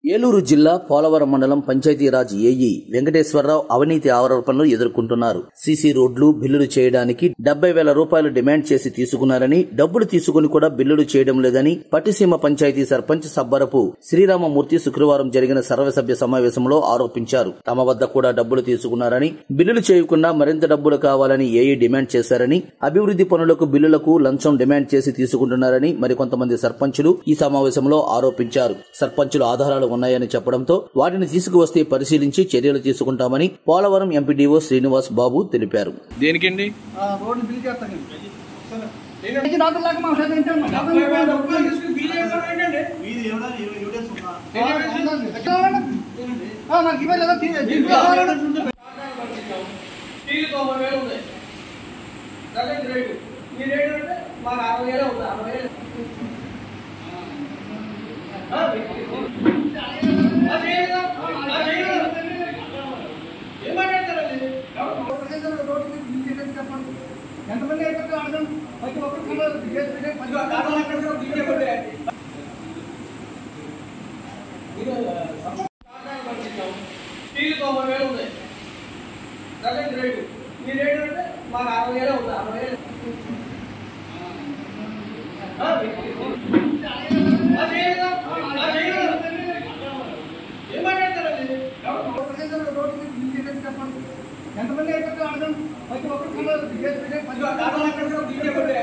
ఏలూరు జిల్లా పోలవరం మండలం పంచాయతీరాజ్ ఏఈ వెంకటేశ్వరరావు అవినీతి ఆరోపణలు ఎదుర్కొంటున్నారు సీసీ రోడ్లు బిల్లులు చేయడానికి డెబ్బై వేల రూపాయలు డిమాండ్ చేసి తీసుకున్నారని డబ్బులు తీసుకుని కూడా బిల్లులు చేయడం లేదని పట్టిసీమ పంచాయతీ సర్పంచ్ సబ్బరపు శ్రీరామమూర్తి శుక్రవారం జరిగిన సర్వసభ్య సమావేశంలో ఆరోపించారు తమ వద్ద కూడా డబ్బులు తీసుకున్నారని బిల్లులు చేయకుండా మరింత డబ్బులు కావాలని ఏఈ డిమాండ్ చేశారని అభివృద్ధి పనులకు బిల్లులకు లంచం డిమాండ్ చేసి తీసుకుంటున్నారని మరికొంతమంది సర్పంచులు ఈ సమావేశంలో ఆరోపించారు సర్పంచులు ఆధారాలు ఉన్నాయని చెప్పడంతో వాటిని తీసుకువస్తే పరిశీలించి చర్యలు తీసుకుంటామని పోలవరం ఎంపీడీఓ శ్రీనివాస్ బాబు తెలిపారు దేనికండి ఆ రోడ్డు బిల్ చేస్తాను ఇది డాక్టర్ లేక మా సైతం వింటాను. డాక్టర్ లేక మా డబ్బులు తీసుకుని బిల్ చేయడం ఏంటండి? ఆ, ఉందండి. ఎక్కడ ఉందండి? ఆ, నాకు ఇవ్వాలి కదా తీ- దీంట్లో కావాలి. స్టీల్ తొంభై వేలు ఉంది సరే రేటు ఈ రేటు అంటే మాకు అరవై వేలు ఉంది అరవై వేలు ఆ, అది ఏదో, అది ఏదో. ఏం మాట్లాడతారండి రోడ్డు మీద రోడ్డు మీద బిల్ చేయడం చెప్పండి. ఎంతమంది అయిపోతే అడగండి. ప్రతి ఒక్కరు కలర్ చేసి పెట్టే పది ఇదిగో కారణాలు అక్కడ కూడా బిల్ చేయబట్టే. ఇది, కారణాలు పట్టించాం. స్టీల్ తొంభై వేలు ఉంది సరే రేటు ఈ రేటు అంటే మాకు అరవై వేలు ఉంది అరవై వేలు ఆ, అది ఏదో, అది ఏదో. ఏం మాట్లాడతారండి రోడ్డు మీద రోడ్డు మీద బిల్ చేయడం చెప్పండి. ఎంతమంది అయిపోతే అడగండి. ప్రతి ఒక్కరు కలర్ చేసి పెట్టే పది ఇదిగో కారణాలు అక్కడ కూడా బిల్ చేయబట్టే.